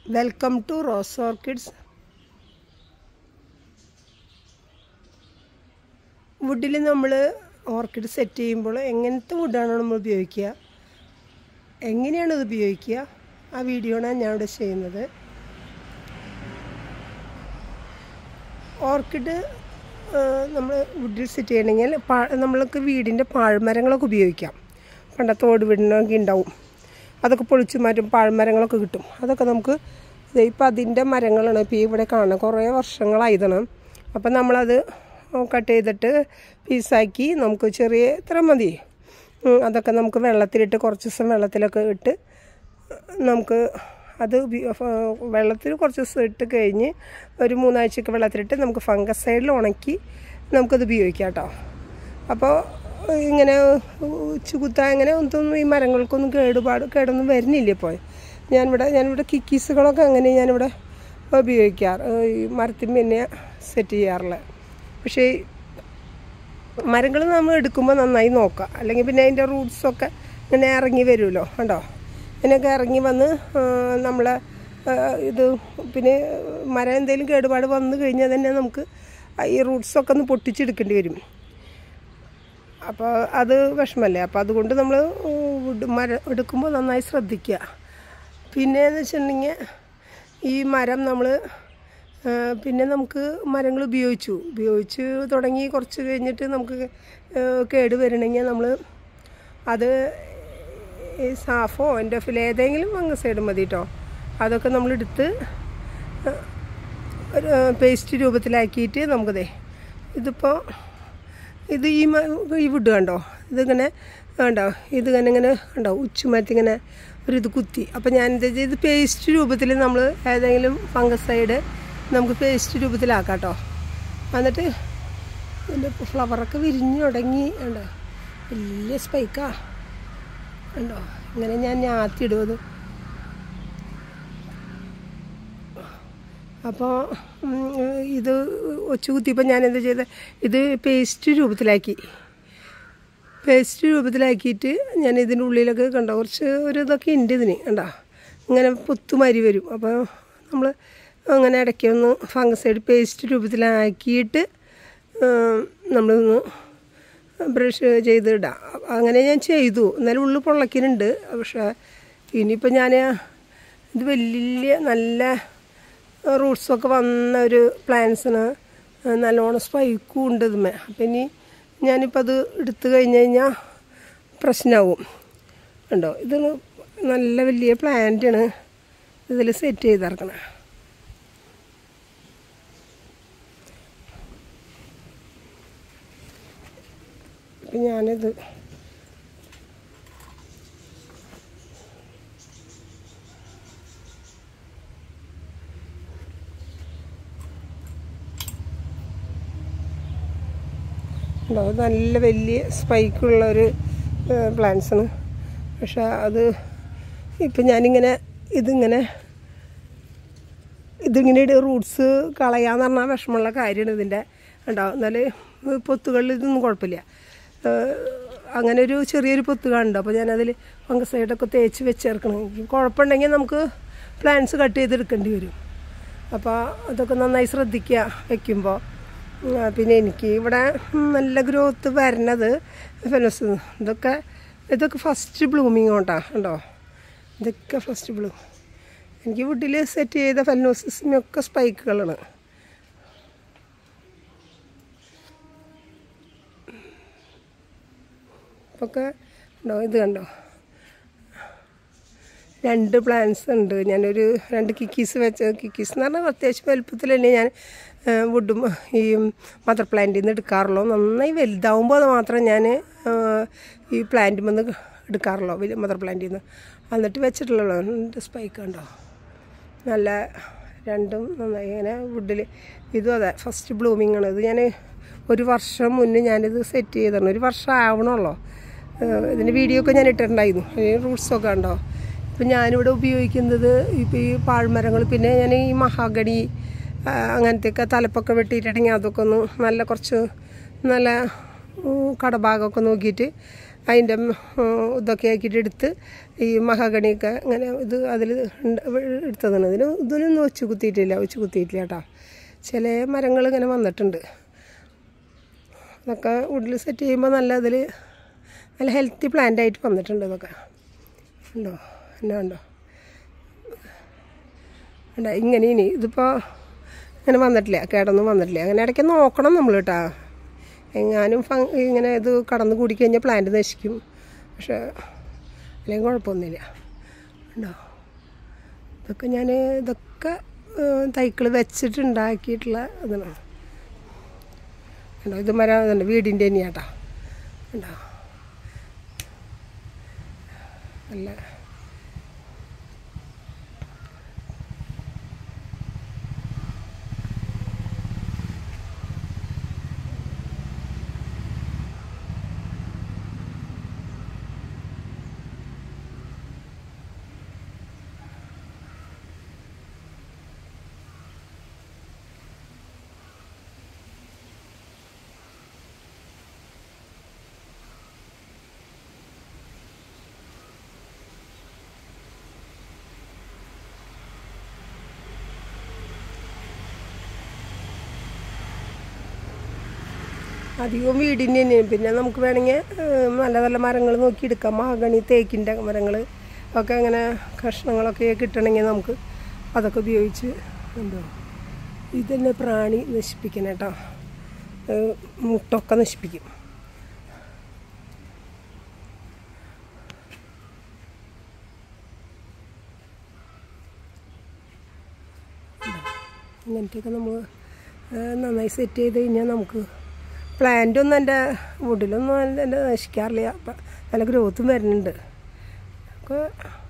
welcome to rose orchids വുഡിൽ നമ്മൾ orchid set ചെയ്യുമ്പോൾ എങ്ങനത്തെ വുഡാണ് നമ്മൾ ഉപയോഗിക്കുക എങ്ങനെയാണ് ഇത് ഉപയോഗിക്കുക ആ വീഡിയോ ആണ് ഞാൻ ഇവിടെ ചെയ്യുന്നത് ഓർക്കിഡ് നമ്മൾ വുഡിൽ സെറ്റ് ചെയ്യണമെങ്കിൽ പാ നമ്മൾക്ക് വീടിൻ്റെ പാഴ്മരങ്ങളൊക്കെ ഉപയോഗിക്കാം പണ്ടത്തെ ഓട് വീടിനൊക്കെ ഉണ്ടാവും അതൊക്കെ പൊളിച്ചു മാറ്റും പാഴ്മരങ്ങളൊക്കെ കിട്ടും അതൊക്കെ നമുക്ക് ഇപ്പം അതിൻ്റെ മരങ്ങളാണ് ഇപ്പോൾ ഇവിടെ കാണുന്നത് കുറേ വർഷങ്ങളായതാണ് അപ്പം നമ്മളത് കട്ട് ചെയ്തിട്ട് പീസാക്കി നമുക്ക് ചെറിയ ഇത്ര മതി അതൊക്കെ നമുക്ക് വെള്ളത്തിലിട്ട് കുറച്ച് ദിവസം വെള്ളത്തിലൊക്കെ ഇട്ട് നമുക്ക് അത് വെള്ളത്തിൽ കുറച്ച് ദിവസം ഇട്ട് കഴിഞ്ഞ് ഒരു മൂന്നാഴ്ചയൊക്കെ വെള്ളത്തിലിട്ട് നമുക്ക് ഫംഗസൈഡിൽ ഉണക്കി നമുക്കത് ഉപയോഗിക്കാം കേട്ടോ അപ്പോൾ ഇങ്ങനെ ചുകുത്ത അങ്ങനെ ഒന്നും ഈ മരങ്ങൾക്കൊന്നും കേടുപാട് കേടൊന്നും വരുന്നില്ല ഇപ്പോൾ ഞാനിവിടെ ഞാനിവിടെ കിക്കീസുകളൊക്കെ അങ്ങനെ ഞാനിവിടെ ഉപയോഗിക്കാറ് ഈ മരത്തിൽ പിന്നെ സെറ്റ് ചെയ്യാറുള്ളത് പക്ഷേ മരങ്ങൾ നമ്മൾ എടുക്കുമ്പോൾ നന്നായി നോക്കാം അല്ലെങ്കിൽ പിന്നെ അതിൻ്റെ റൂട്ട്സൊക്കെ ഇങ്ങനെ ഇറങ്ങി വരുമല്ലോ കണ്ടോ ഇതിനൊക്കെ ഇറങ്ങി വന്ന് നമ്മൾ ഇത് പിന്നെ മരം എന്തെങ്കിലും കേടുപാട് വന്നു കഴിഞ്ഞാൽ തന്നെ നമുക്ക് ഈ റൂട്ട്സൊക്കെ ഒന്ന് പൊട്ടിച്ചെടുക്കേണ്ടി വരും അപ്പോൾ അത് വിഷമല്ലേ അപ്പോൾ അതുകൊണ്ട് നമ്മൾ മരം എടുക്കുമ്പോൾ നന്നായി ശ്രദ്ധിക്കുക പിന്നെ എന്ന് വെച്ചിട്ടുണ്ടെങ്കിൽ ഈ മരം നമ്മൾ പിന്നെ നമുക്ക് മരങ്ങൾ ഉപയോഗിച്ചു ഉപയോഗിച്ച് തുടങ്ങി കുറച്ച് കഴിഞ്ഞിട്ട് നമുക്ക് കേട് വരണമെങ്കിൽ നമ്മൾ അത് ഈ സാഫോ എൻ്റെ ഫിൽ ഏതെങ്കിലും ഫംഗസൈഡ് മതി കേട്ടോ അതൊക്കെ നമ്മളെടുത്ത് ഒരു പേസ്റ്റ് രൂപത്തിലാക്കിയിട്ട് നമുക്കതേ ഇതിപ്പോൾ ഇത് ഈ ഈ വുഡ് കണ്ടോ ഇതിങ്ങനെ കണ്ടോ ഇതിങ്ങനെ ഇങ്ങനെ കണ്ടോ ഉച്ചുമരത്തി ഇങ്ങനെ ഒരു ഇത് കുത്തി അപ്പം ഞാൻ എന്താ ഇത് പേസ്റ്റ് രൂപത്തിൽ നമ്മൾ ഏതെങ്കിലും ഫംഗസൈഡ് നമുക്ക് പേസ്റ്റ് രൂപത്തിലാക്കാം കേട്ടോ എന്നിട്ട് ഇതിൻ്റെ ഫ്ലവറൊക്കെ വിരിഞ്ഞു തുടങ്ങി ഉണ്ടോ വലിയ സ്പൈക്കാ ഉണ്ടോ ഇങ്ങനെ ഞാൻ ഞാത്തിയിടും അത് അപ്പോൾ ഇത് ഒച്ചു കുത്തിയപ്പോൾ ഞാൻ എന്താ ചെയ്തത് ഇത് പേസ്റ്റ് രൂപത്തിലാക്കി പേസ്റ്റ് രൂപത്തിലാക്കിയിട്ട് ഞാൻ ഇതിൻ്റെ ഉള്ളിലൊക്കെ കണ്ടോ കുറച്ച് ഒരു ഇതൊക്കെ ഉണ്ട് ഇതിന് കണ്ടോ ഇങ്ങനെ പൊത്തുമാരി വരും അപ്പോൾ നമ്മൾ അങ്ങനെ ഇടയ്ക്കൊന്ന് ഫംഗസൈഡ് പേസ്റ്റ് രൂപത്തിലാക്കിയിട്ട് നമ്മളൊന്ന് ബ്രഷ് ചെയ്തിടാം അങ്ങനെ ഞാൻ ചെയ്തു എന്നാലും ഉള്ളിൽ പൊള്ളക്കിനുണ്ട് പക്ഷേ ഇനിയിപ്പോൾ ഞാൻ ഇത് വലിയ നല്ല റൂട്ട്സൊക്കെ വന്ന ഒരു പ്ലാന്റ്സിന് നല്ലോണം സ്പൈക്കും ഉണ്ട് ഇതുമേ അപ്പം ഇനി ഞാനിപ്പോൾ അത് എടുത്തു കഴിഞ്ഞ് കഴിഞ്ഞാൽ പ്രശ്നമാവും ഉണ്ടോ ഇത് നല്ല വലിയ പ്ലാന്റാണ് ഇതിൽ സെറ്റ് ചെയ്തിറക്കണം അപ്പം ഞാനിത് ഉണ്ടാവും നല്ല വലിയ സ്പൈക്കുള്ള ഒരു പ്ലാന്റ്സാണ് പക്ഷെ അത് ഇപ്പം ഞാനിങ്ങനെ ഇതിങ്ങനെ ഇതിങ്ങനെ റൂട്ട്സ് കളയാന്ന് പറഞ്ഞാൽ വിഷമമുള്ള കാര്യമാണ് ഇതിൻ്റെ ഉണ്ടാവും എന്നാൽ പൊത്തുകളിൽ ഇതൊന്നും കുഴപ്പമില്ല അങ്ങനെ ഒരു ചെറിയൊരു പൊത്ത് കാണുന്നുണ്ട് അപ്പോൾ ഞാനതിൽ ഫംഗസൈഡൊക്കെ തേച്ച് വെച്ചേർക്കണം കുഴപ്പമുണ്ടെങ്കിൽ നമുക്ക് പ്ലാന്റ്സ് കട്ട് ചെയ്തെടുക്കേണ്ടി വരും അപ്പോൾ അതൊക്കെ നന്നായി ശ്രദ്ധിക്കുക വയ്ക്കുമ്പോൾ പിന്നെ എനിക്ക് ഇവിടെ നല്ല ഗ്രോത്ത് വരണത് ഫെലോസ് ഇതൊക്കെ ഇതൊക്കെ ഫസ്റ്റ് ബ്ലൂമിങ് കൊണ്ടാ ഉണ്ടോ ഇതൊക്കെ ഫസ്റ്റ് ബ്ലൂ എനിക്ക് വുഡിൽ സെറ്റ് ചെയ്ത ഫെലോസിസിനൊക്കെ സ്പൈക്കുകളാണ് ഒക്കെ ഉണ്ടോ ഇത് കണ്ടോ രണ്ട് പ്ലാന്റ്സ് ഉണ്ട് ഞാനൊരു രണ്ട് കിക്കീസ് വെച്ച കിക്കീസ് എന്ന് പറഞ്ഞാൽ അത്യാവശ്യം വലുപ്പത്തിൽ തന്നെ ഞാൻ വുഡും ഈ മദർ പ്ലാന്റിൽ നിന്ന് എടുക്കാറുള്ളൂ നന്നായി വലുതാവുമ്പോൾ അത് മാത്രം ഞാൻ ഈ പ്ലാന്റിൽ നിന്ന് എടുക്കാറുള്ളൂ വലിയ മദർ പ്ലാന്റിൽ നിന്ന് എന്നിട്ട് വെച്ചിട്ടുള്ളൂ എൻ്റെ സ്പൈക്ക് ഉണ്ടോ നല്ല രണ്ടും നന്നായി ഇങ്ങനെ വുഡിൽ ഇതും അതെ ഫസ്റ്റ് ബ്ലൂമിങ് ആണ് ഇത് ഞാൻ ഒരു വർഷം മുന്നേ ഞാനിത് സെറ്റ് ചെയ്തിരുന്നു ഒരു വർഷം ആവണമല്ലോ ഇതിൻ്റെ വീഡിയോ ഒക്കെ ഞാൻ ഇട്ടിട്ടുണ്ടായിരുന്നു റൂട്ട്സൊക്കെ ഉണ്ടോ ഇപ്പം ഞാനിവിടെ ഉപയോഗിക്കുന്നത് ഇപ്പോൾ ഈ പാഴ്മരങ്ങൾ പിന്നെ ഞാൻ ഈ മഹാഗണി അങ്ങനത്തെയൊക്കെ തലപ്പൊക്കെ വെട്ടിയിട്ടുണ്ടെങ്കിൽ അതൊക്കെ ഒന്ന് നല്ല കുറച്ച് നല്ല കടഭാഗമൊക്കെ നോക്കിയിട്ട് അതിൻ്റെ ഇതൊക്കെ ആക്കിയിട്ട് എടുത്ത് ഈ മഹാഗണിയൊക്കെ ഇങ്ങനെ ഇത് അതിൽ എടുത്തതാണ് ഇതിന് ഇതിലൊന്നും ഒച്ചു കുത്തിയിട്ടില്ല ഒച്ചു കുത്തിയിട്ടില്ല കേട്ടോ ചില മരങ്ങൾ ഇങ്ങനെ വന്നിട്ടുണ്ട് അതൊക്കെ വുഡിൽ സെറ്റ് ചെയ്യുമ്പോൾ നല്ല ഇതിൽ നല്ല ഹെൽത്തി പ്ലാന്റ് ആയിട്ട് വന്നിട്ടുണ്ട് ഇതൊക്കെ ഉണ്ടോ എന്നാ ഉണ്ടോ ഉണ്ടോ ഇങ്ങനെ ഇനി ഇതിപ്പോൾ ഇങ്ങനെ വന്നിട്ടില്ല കേടൊന്നും വന്നിട്ടില്ല അങ്ങനെ ഇടയ്ക്ക് നോക്കണം നമ്മൾ കേട്ടോ എങ്ങാനും ഫ- ഇങ്ങനെ ഇത് കടന്ന് കൂടിക്കഴിഞ്ഞാൽ പ്ലാന്റ് നശിക്കും പക്ഷേ അല്ലെങ്കിൽ കുഴപ്പമൊന്നുമില്ല ഉണ്ടോ ഇതൊക്കെ ഞാൻ ഇതൊക്കെ തൈക്കൾ വെച്ചിട്ടുണ്ടാക്കിയിട്ടുള്ള ഇതാണ് ഉണ്ടോ ഇത് മരം ഇതുണ്ട് വീടിൻ്റെ തന്നെയാട്ടോ ഉണ്ടോ നല്ല അധികവും വീടിൻ്റെ തന്നെയാണ് പിന്നെ നമുക്ക് വേണമെങ്കിൽ ഏഹ്, നല്ല നല്ല മരങ്ങൾ നോക്കിയെടുക്കാം മഹാഗണി തേക്കിൻ്റെ മരങ്ങൾ ഒക്കെ അങ്ങനെ കഷ്ണങ്ങളൊക്കെ കിട്ടണമെങ്കിൽ നമുക്ക് അതൊക്കെ ഉപയോഗിച്ച് എന്തോ ഇതന്നെ പ്രാണി നശിപ്പിക്കണം കേട്ടോ ഏഹ്, മുട്ടൊക്കെ നശിപ്പിക്കും ഇങ്ങനത്തെയൊക്കെ നമ്മൾ നന്നായി സെറ്റ് ചെയ്ത് കഴിഞ്ഞാൽ നമുക്ക് പ്ലാന്റ് ഒന്നും എൻ്റെ വുഡിലൊന്നും എൻ്റെ നശിക്കാറില്ല അപ്പം നല്ല ഗ്രോത്തും വരുന്നുണ്ട് ഒക്കെ